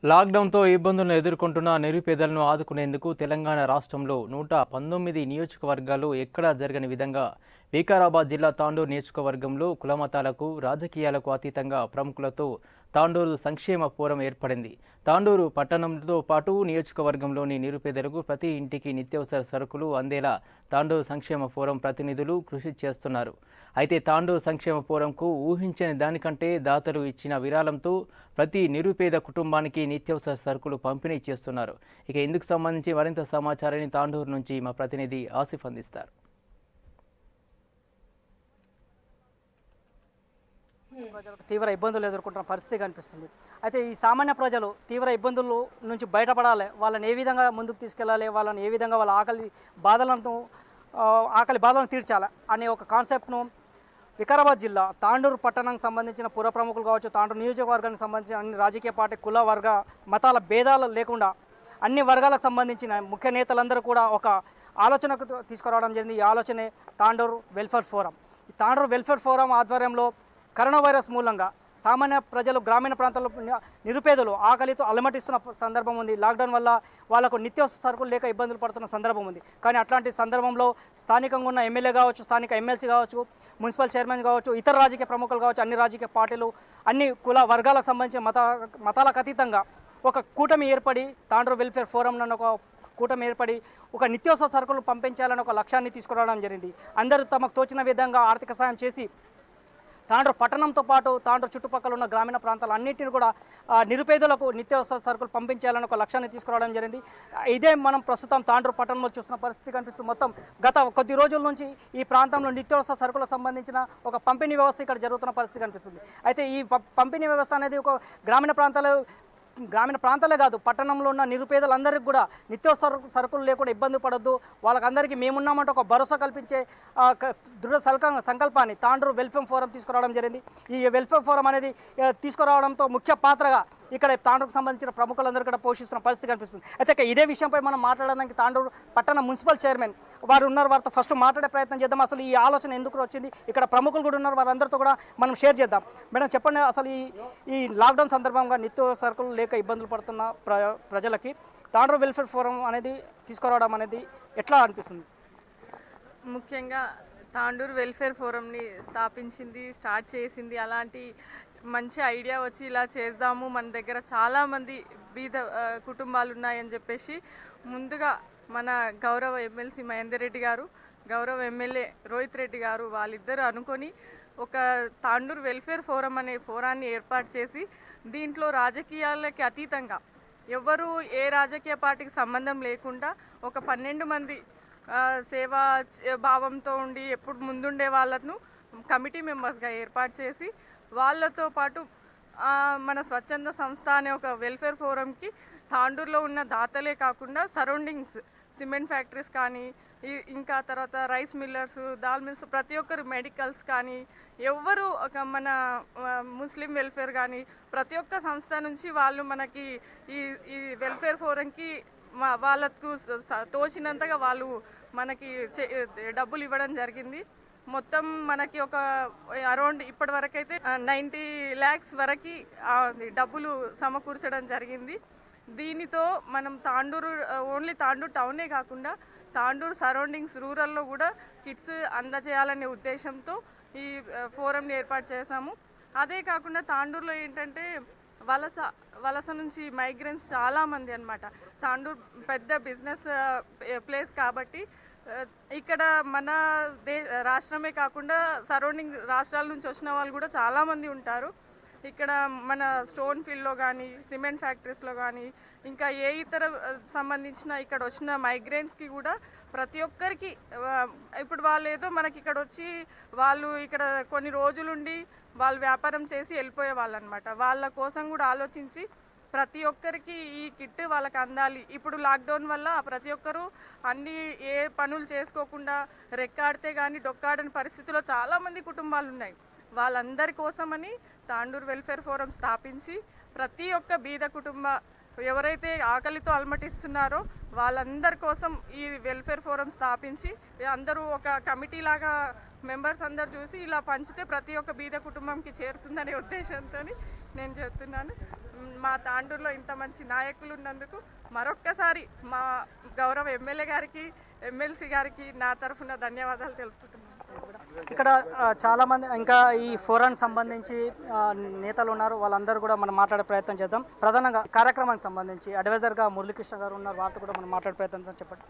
లాక్డౌన్తో ఇబ్బందులను ఎదుర్కొంటున్న నిరుపేదలను ఆదుకునేందుకు తెలంగాణ రాష్ట్రంలో నూట పంతొమ్మిది నియోజకవర్గాలు ఎక్కడా జరగని విధంగా వికారాబాద్ జిల్లా తాండూరు నియోజకవర్గంలో కులమతాలకు రాజకీయాలకు అతీతంగా ప్రముఖులతో తాండూరు సంక్షేమ ఫోరం ఏర్పడింది తాండూరు పట్టణంతో పాటు నియోజకవర్గంలోని నిరుపేదలకు ప్రతి ఇంటికి నిత్యావసర సరుకులు అందేలా తాండూరు సంక్షేమ ఫోరం ప్రతినిధులు కృషి చేస్తున్నారు అయితే తాండూరు సంక్షేమ ఫోరంకు ఊహించని దానికంటే దాతలు ఇచ్చిన విరాళంతో ప్రతి నిరుపేద కుటుంబానికి నిత్యావసర సరుకులు పంపిణీ చేస్తున్నారు ఇక ఇందుకు సంబంధించి మరింత సమాచారాన్ని తాండూరు నుంచి మా ప్రతినిధి ఆసిఫ్ అందిస్తారు ప్రజలకు తీవ్ర ఇబ్బందులు ఎదుర్కొంటున్న పరిస్థితి కనిపిస్తుంది అయితే ఈ సామాన్య ప్రజలు తీవ్ర ఇబ్బందుల నుంచి బయటపడాలి వాళ్ళని ఏ విధంగా ముందుకు తీసుకెళ్ళాలి వాళ్ళని ఏ విధంగా వాళ్ళ ఆకలి బాధలను ఆ, ఆకలి బాధలను తీర్చాలి అనే ఒక కాన్సెప్ట్ను వికారాబాద్ జిల్లా తాండూరు పట్టణానికి సంబంధించిన పుర ప్రముఖులు కావచ్చు తాండూరు నియోజకవర్గానికి సంబంధించిన అన్ని రాజకీయ పార్టీ కుల వర్గ మతాల భేదాలు లేకుండా అన్ని వర్గాలకు సంబంధించిన ముఖ్య నేతలందరూ కూడా ఒక ఆలోచనకు తీసుకురావడం జరిగింది ఈ ఆలోచనే తాండూరు వెల్ఫేర్ ఫోరం ఈ తాండూరు వెల్ఫేర్ ఫోరం ఆధ్వర్యంలో కరోనా వైరస్ మూలంగా సామాన్య ప్రజలు గ్రామీణ ప్రాంతాల్లో ని- నిరుపేదలు ఆకలితో అలమటిస్తున్న ప- సందర్భం ఉంది లాక్డౌన్ వల్ల వాళ్ళకు నిత్యావసర సరుకులు లేక ఇబ్బందులు పడుతున్న సందర్భం ఉంది కానీ అట్లాంటి సందర్భంలో స్థానికంగా ఉన్న ఎమ్మెల్యే కావచ్చు స్థానిక ఎమ్మెల్సీ కావచ్చు మున్సిపల్ చైర్మన్ కావచ్చు ఇతర రాజకీయ ప్రముఖులు కావచ్చు అన్ని రాజకీయ పార్టీలు అన్ని కుల వర్గాలకు సంబంధించిన మత మతాలకు అతీతంగా ఒక కూటమి ఏర్పడి తాండ్రు వెల్ఫేర్ ఫోరం నన్ను ఒక కూటమి ఏర్పడి ఒక నిత్యావసర సరుకులు పంపించాలని ఒక లక్ష్యాన్ని తీసుకురావడం జరిగింది అందరూ తమకు తోచిన విధంగా ఆర్థిక సాయం చేసి తాండ్రు పట్టణంతో పాటు తాండ్రు చుట్టుపక్కల ఉన్న గ్రామీణ ప్రాంతాలు అన్నింటిని కూడా ఆ, నిరుపేదలకు నిత్యావసర సరుకులు పంపించాలని ఒక లక్ష్యాన్ని తీసుకురావడం జరిగింది ఆ, ఇదే మనం ప్రస్తుతం తాండ్రు పట్టణంలో చూస్తున్న పరిస్థితి కనిపిస్తుంది మొత్తం గత కొద్ది రోజుల నుంచి ఈ ప్రాంతంలో నిత్యావసర సరుకులకు సంబంధించిన ఒక పంపిణీ వ్యవస్థ ఇక్కడ జరుగుతున్న పరిస్థితి కనిపిస్తుంది అయితే ఈ ప- పంపిణీ వ్యవస్థ అనేది ఒక గ్రామీణ ప్రాంతాలు గ్రామీణ ప్రాంతాలే కాదు పట్టణంలో ఉన్న నిరుపేదలందరికీ కూడా నిత్యావసర సరుకులు లేకుండా ఇబ్బంది పడద్దు వాళ్ళకందరికీ మేమున్నామంటే ఒక భరోసా కల్పించే ఆ, క- దృఢ సల్క సంకల్పాన్ని తాండ్రు వెల్ఫేర్ ఫోరం తీసుకురావడం జరిగింది ఈ వెల్ఫేర్ ఫోరం అనేది ఆ, తీసుకురావడంతో ముఖ్య పాత్రగా ఇక్కడ తాండ్రుకు సంబంధించిన ప్రముఖులందరూ కూడా పోషిస్తున్న పరిస్థితి కనిపిస్తుంది అయితే ఇక ఇదే విషయంపై మనం మాట్లాడడానికి తాండూరు పట్టణ మున్సిపల్ చైర్మన్ వారు ఉన్నారు వారితో ఫస్ట్ మాట్లాడే ప్రయత్నం చేద్దాం అసలు ఈ ఆలోచన ఎందుకు వచ్చింది ఇక్కడ ప్రముఖులు కూడా ఉన్నారు వారందరితో కూడా మనం షేర్ చేద్దాం మేడం చెప్పండి అసలు ఈ ఈ లాక్డౌన్ సందర్భంగా నిత్య సరుకులు లేక ఇబ్బందులు పడుతున్న ప్ర ప్రజలకి తాండ్రు వెల్ఫేర్ ఫోరం అనేది తీసుకురావడం అనేది ఎట్లా అనిపిస్తుంది ముఖ్యంగా తాండూరు వెల్ఫేర్ ఫోరంని స్థాపించింది స్టార్ట్ చేసింది అలాంటి మంచి ఐడియా వచ్చి ఇలా చేద్దాము మన దగ్గర చాలామంది బీద ఆ, కుటుంబాలు ఉన్నాయని చెప్పేసి ముందుగా మన గౌరవ ఎమ్మెల్సీ మహేందర్ రెడ్డి గారు గౌరవ ఎమ్మెల్యే రోహిత్ రెడ్డి గారు వాళ్ళిద్దరూ అనుకొని ఒక తాండూరు వెల్ఫేర్ ఫోరం అనే ఫోరాన్ని ఏర్పాటు చేసి దీంట్లో రాజకీయాలకి అతీతంగా ఎవరు ఏ రాజకీయ పార్టీకి సంబంధం లేకుండా ఒక పన్నెండు మంది ఆ, సేవా చ- భావంతో ఉండి ఎప్పుడు ముందుండే వాళ్ళను కమిటీ మెంబర్స్గా ఏర్పాటు చేసి వాళ్ళతో పాటు ఆ, మన స్వచ్ఛంద సంస్థ అనే ఒక వెల్ఫేర్ ఫోరంకి తాండూరులో ఉన్న దాతలే కాకుండా సరౌండింగ్స్ సిమెంట్ ఫ్యాక్టరీస్ కానీ ఈ- ఇంకా తర్వాత రైస్ మిల్లర్స్ దాల్ మిల్స్ ప్రతి ఒక్కరు మెడికల్స్ కానీ ఎవ్వరు ఒక మన ఆ, ముస్లిం వెల్ఫేర్ కానీ ప్రతి ఒక్క సంస్థ నుంచి వాళ్ళు మనకి ఈ ఈ వెల్ఫేర్ ఫోరంకి మా వాళ్ళకు స- స- తోచినంతగా వాళ్ళు మనకి చే- డబ్బులు ఇవ్వడం జరిగింది మొత్తం మనకి ఒక అరౌండ్ ఇప్పటి వరకు అయితే నైంటీ ల్యాక్స్ వరకు ఆ, డబ్బులు సమకూర్చడం జరిగింది దీనితో మనం తాండూరు ఓన్లీ తాండూరు టౌనే కాకుండా తాండూరు సరౌండింగ్స్ రూరల్లో కూడా కిట్స్ అందజేయాలనే ఉద్దేశంతో ఈ ఆ, ఫోరంని ఏర్పాటు చేశాము అదే కాకుండా తాండూరులో ఏంటంటే వలస వలస నుంచి మైగ్రెంట్స్ చాలామంది అన్నమాట తాండూరు పెద్ద బిజినెస్ ప్లేస్ కాబట్టి ఆ, ఇక్కడ మన దే రాష్ట్రమే కాకుండా సరౌండింగ్ రాష్ట్రాల నుంచి వచ్చిన వాళ్ళు కూడా చాలామంది ఉంటారు ఇక్కడ మన స్టోన్ ఫీల్డ్లో కానీ సిమెంట్ ఫ్యాక్టరీస్లో కానీ ఇంకా ఏ ఇతర ఆ, సంబంధించిన ఇక్కడ వచ్చిన మైగ్రెంట్స్కి కూడా ప్రతి ఒక్కరికి ఆ, ఇప్పుడు వాళ్ళు ఏదో మనకి ఇక్కడ వచ్చి వాళ్ళు ఇక్కడ కొన్ని రోజులుండి వాళ్ళు వ్యాపారం చేసి వెళ్ళిపోయే వాళ్ళు అనమాట వాళ్ళ కోసం కూడా ఆలోచించి ప్రతి ఒక్కరికి ఈ కిట్ వాళ్ళకి అందాలి ఇప్పుడు లాక్డౌన్ వల్ల ప్రతి ఒక్కరూ అన్ని ఏ పనులు చేసుకోకుండా రెక్కాడితే కానీ డొక్కాడని పరిస్థితిలో చాలామంది కుటుంబాలు ఉన్నాయి వాళ్ళందరి కోసమని తాండూరు వెల్ఫేర్ ఫోరం స్థాపించి ప్రతి ఒక్క బీద కుటుంబ ఎవరైతే ఆకలితో అలమటిస్తున్నారో వాళ్ళందరి కోసం ఈ వెల్ఫేర్ ఫోరం స్థాపించి అందరూ ఒక కమిటీ లాగా మెంబర్స్ అందరు చూసి ఇలా పంచితే ప్రతి ఒక్క బీద కుటుంబంకి చేరుతుందనే ఉద్దేశంతో నేను చెప్తున్నాను మ్, మా తాండూరులో ఇంత మంచి నాయకులు ఉన్నందుకు మరొక్కసారి మా గౌరవ ఎమ్మెల్యే గారికి ఎమ్మెల్సీ గారికి నా తరఫున ధన్యవాదాలు తెలుపుతున్నాను ఇక్కడ ఆ, చాలా మంది ఇంకా ఈ ఫోరానికి సంబంధించి ఆ, నేతలు ఉన్నారు వాళ్ళందరూ కూడా మనం మాట్లాడే ప్రయత్నం చేద్దాం ప్రధానంగా కార్యక్రమానికి సంబంధించి అడ్వైజర్గా మురళీకృష్ణ గారు ఉన్నారు వారితో కూడా మనం మాట్లాడే ప్రయత్నం చేద్దాం. చెప్పండి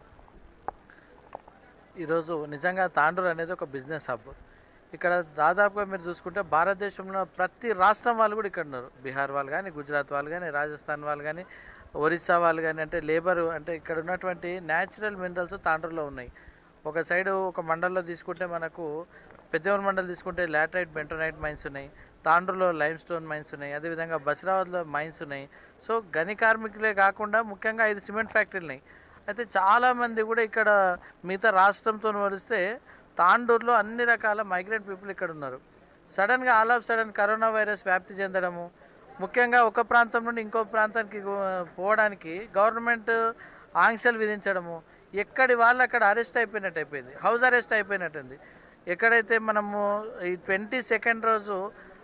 ఈరోజు నిజంగా తాండూరు అనేది ఒక బిజినెస్ హబ్ ఇక్కడ దాదాపుగా మీరు చూసుకుంటే భారతదేశంలో ప్రతి రాష్ట్రం వాళ్ళు కూడా ఇక్కడ ఉన్నారు బీహార్ వాళ్ళు కానీ గుజరాత్ వాళ్ళు కానీ రాజస్థాన్ వాళ్ళు కానీ ఒరిస్సా వాళ్ళు కానీ అంటే లేబర్ అంటే ఇక్కడ ఉన్నటువంటి న్యాచురల్ మినరల్స్ తాండూరులో ఉన్నాయి ఒక సైడ్ ఒక మండలంలో తీసుకుంటే మనకు పెద్దవన్ మండలం తీసుకుంటే లాటరైట్ బెంటోనైట్ మైన్స్ ఉన్నాయి తాండ్రులో లైమ్ స్టోన్ మైన్స్ ఉన్నాయి అదేవిధంగా బస్రాబాద్లో మైన్స్ ఉన్నాయి సో గని కార్మికులే కాకుండా ముఖ్యంగా ఐదు సిమెంట్ ఫ్యాక్టరీలు ఉన్నాయి అయితే చాలామంది కూడా ఇక్కడ మిగతా రాష్ట్రంతో పోలిస్తే తాండూరులో అన్ని రకాల మైగ్రెంట్ పీపుల్ ఇక్కడ ఉన్నారు సడన్గా all of sudden corona virus వ్యాప్తి చెందడము ముఖ్యంగా ఒక ప్రాంతం నుండి ఇంకో ప్రాంతానికి గో- పోవడానికి గవర్నమెంట్ ఆంక్షలు విధించడము ఎక్కడి వాళ్ళు అక్కడ అరెస్ట్ అయిపోయినట్టు అయిపోయింది హౌస్ అరెస్ట్ అయిపోయినట్టుంది ఎక్కడైతే మనము ఈ ట్వంటీ సెకండ్ రోజు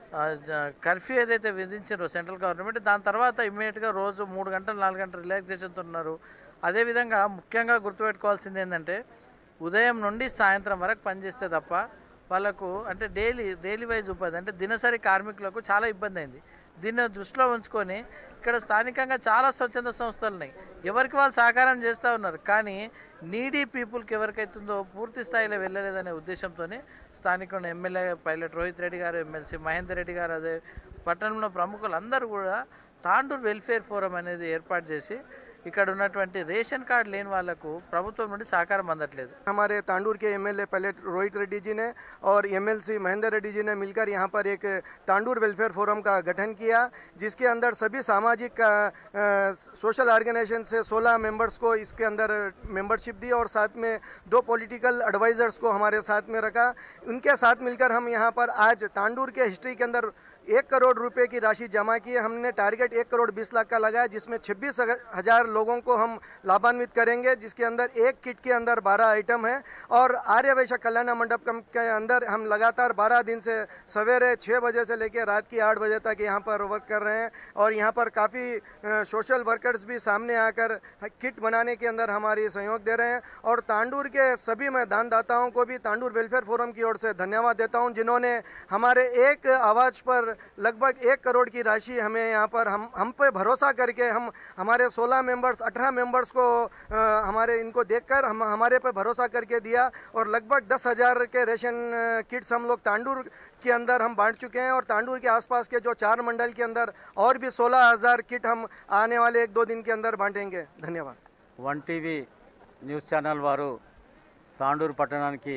కర్ఫ్యూ ఏదైతే విధించారో సెంట్రల్ గవర్నమెంట్ దాని తర్వాత ఇమ్మీడియట్గా రోజు మూడు గంటలు నాలుగు గంటలు రిలాక్సేషన్తో ఉన్నారు అదేవిధంగా ముఖ్యంగా గుర్తుపెట్టుకోవాల్సింది ఏంటంటే ఉదయం నుండి సాయంత్రం వరకు పనిచేస్తే తప్ప వాళ్ళకు అంటే డైలీ డైలీ వైజ్ ఉపాధి అంటే దినసరి కార్మికులకు చాలా ఇబ్బంది అయింది దీన్ని దృష్టిలో ఉంచుకొని ఇక్కడ స్థానికంగా చాలా స్వచ్ఛంద సంస్థలు ఉన్నాయి ఎవరికి వాళ్ళు సహకారం చేస్తూ ఉన్నారు కానీ నీడీ పీపుల్కి ఎవరికైతుందో పూర్తి స్థాయిలో వెళ్ళలేదనే ఉద్దేశంతోనే స్థానిక ఎమ్మెల్యే పైలట్ రోహిత్ రెడ్డి గారు ఎమ్మెల్సీ మహేందర్ రెడ్డి గారు అదే పట్టణంలో ప్రముఖులందరూ కూడా తాండూరు వెల్ఫేర్ ఫోరం అనేది ఏర్పాటు చేసి ఇక్కడ ఉన్నటువంటి రేషన్ కార్డు లేని వాళ్లకు ప్రభుత్వం నుండి సహకారం అందట్లేదు हमारे तांडूर के एमएलए पहले रोहित रेड्डी जी ने और एमएलसी महेंद्र रेड्डी जी ने मिलकर यहाँ पर एक तांडूर वेलफेयर फोरम का गठन किया जिसके अंदर सभी सामाजिक अ, अ, सोशल ऑर्गेनाइजेशन से 16 मेंबर्स को इसके अंदर मेंबरशिप दी और साथ में दो पॉलिटिकल एडवाइजर्स को हमारे साथ में रखा उनके साथ मिलकर हम यहाँ पर आज तांडूर के हिस्ट्री के अंदर एक करोड़ रुपए की राशि जमा की है हमने टारगेट एक करोड़ बीस लाख का लगाया जिसमें छब्बीस हजार लोगों को हम लाभान्वित करेंगे जिसके अंदर एक किट के अंदर बारह आइटम है और आर्य वैश्य कल्याण मंडप कम- के अंदर हम लगातार बारह दिन से सवेरे छः बजे से लेकर रात की आठ बजे तक यहाँ पर वर्क कर रहे हैं और यहाँ पर काफ़ी सोशल वर्कर्स भी सामने आकर किट बनाने के अंदर हमारी सहयोग दे रहे हैं और तांडूर के सभी मैं दानदाताओं को भी तांडूर वेलफेयर फोरम की ओर से धन्यवाद देता हूँ जिन्होंने हमारे एक आवाज़ पर लगभग एक करोड़ की राशि हमें यहाँ पर हम हम पे भरोसा करके हम हमारे 16 मेंबर्स 18 मेंबर्स को अ, हमारे इनको देखकर हम हमारे पे भरोसा करके दिया और लगभग दस हज़ार के रेशन अ, किट्स हम लोग तांडूर के अंदर हम बांट चुके हैं और तांडूर के आसपास के जो चार मंडल के अंदर और भी सोलह हज़ार किट हम आने वाले एक दो दिन के अंदर बांटेंगे धन्यवाद వన్ టీవీ న్యూస్ ఛానల్ వారు తాండూరు పట్టణానికి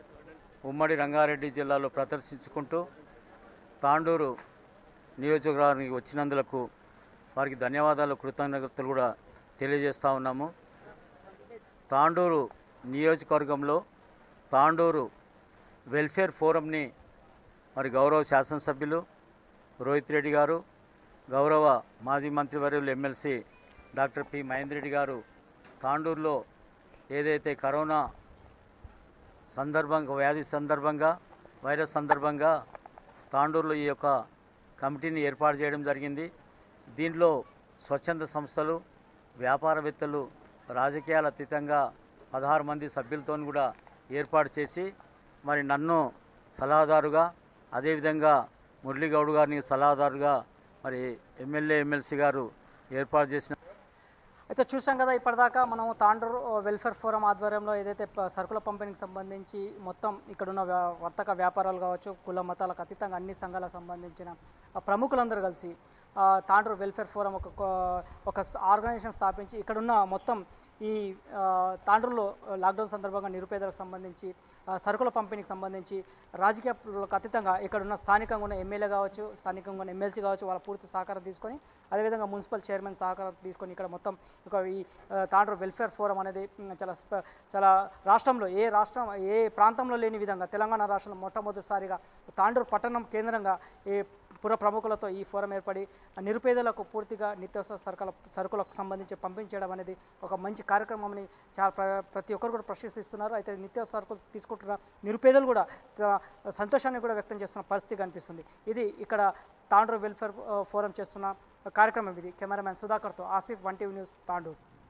ఉమ్మడి రంగారెడ్డి జిల్లాలో ప్రదర్శించుకుంటూ తాండూరు నియోజకవర్గానికి వచ్చినందులకు వారికి ధన్యవాదాలు కృతజ్ఞతలు కూడా తెలియజేస్తూ ఉన్నాము తాండూరు నియోజకవర్గంలో తాండూరు వెల్ఫేర్ ఫోరంని మరి గౌరవ శాసనసభ్యులు రోహిత్ రెడ్డి గారు గౌరవ మాజీ మంత్రివర్యులు MLC doctor P Mahender Reddy గారు తాండూరులో ఏదైతే కరోనా సందర్భంగా వ్యాధి సందర్భంగా వైరస్ సందర్భంగా తాండూరులో ఈ యొక్క కమిటీని ఏర్పాటు చేయడం జరిగింది దీనిలో స్వచ్ఛంద సంస్థలు వ్యాపారవేత్తలు రాజకీయాల అతీతంగా పదహారు మంది సభ్యులతో కూడా ఏర్పాటు చేసి మరి నన్ను సలహాదారుగా అదేవిధంగా మురళీగౌడ్ గారిని సలహాదారుగా మరి ఎమ్మెల్యే ఎమ్మెల్సీ గారు ఏర్పాటు చేసిన అయితే చూసాం కదా ఇప్పటిదాకా మనం తాండూరు వెల్ఫేర్ ఫోరం ఆధ్వర్యంలో ఏదైతే ప- సరుకుల పంపిణీకి సంబంధించి మొత్తం ఇక్కడున్న వ్యా- వర్తక వ్యాపారాలు కావచ్చు కుల మతాలకు అతీతంగా అన్ని సంఘాలకు సంబంధించిన ఆ ప్రముఖులందరూ కలిసి ఆ, తాండూరు వెల్ఫేర్ ఫోరం ఒక కో- ఒక స్- ఆర్గనైజేషన్ స్థాపించి ఇక్కడున్న మొత్తం ఈ ఆ, తాండూరులో లాక్డౌన్ సందర్భంగా నిరుపేదలకు సంబంధించి ఆ, సరుకుల పంపిణీకి సంబంధించి రాజకీయాలకు అతీతంగా ఇక్కడున్న స్థానికంగా ఉన్న ఎమ్మెల్యే కావచ్చు స్థానికంగా ఉన్న ఎమ్మెల్సీ కావచ్చు వాళ్ళ పూర్తి సహకారం తీసుకొని అదేవిధంగా మున్సిపల్ చైర్మన్ సహకారం తీసుకొని ఇక్కడ మొత్తం ఒక ఈ ఆ, తాండూరు వెల్ఫేర్ ఫోరం అనేది ఉమ్, చాలా స్ప- చాలా రాష్ట్రంలో ఏ రాష్ట్రం ఏ ప్రాంతంలో లేని విధంగా తెలంగాణ రాష్ట్రంలో మొట్టమొదటిసారిగా తాండూరు పట్టణం కేంద్రంగా ఈ పుర ప్రముఖులతో ఈ ఫోరం ఏర్పడి ఆ నిరుపేదలకు పూర్తిగా నిత్యావసర సరుకుల సరుకులకు సంబంధించి పంపించడం అనేది ఒక మంచి కార్యక్రమంని చాలా ప్ర- ప్రతి ఒక్కరు కూడా ప్రశంసిస్తున్నారు అయితే నిత్యావసర సరుకులు తీసుకుంటున్న నిరుపేదలు కూడా చాలా సంతోషాన్ని కూడా వ్యక్తం చేస్తున్న పరిస్థితి కనిపిస్తుంది ఇది ఇక్కడ తాండూరు వెల్ఫేర్ ఆ, ఫోరం చేస్తున్న కార్యక్రమం ఇది కెమెరామ్యాన్ సుధాకర్తో Asif one TV news Tandur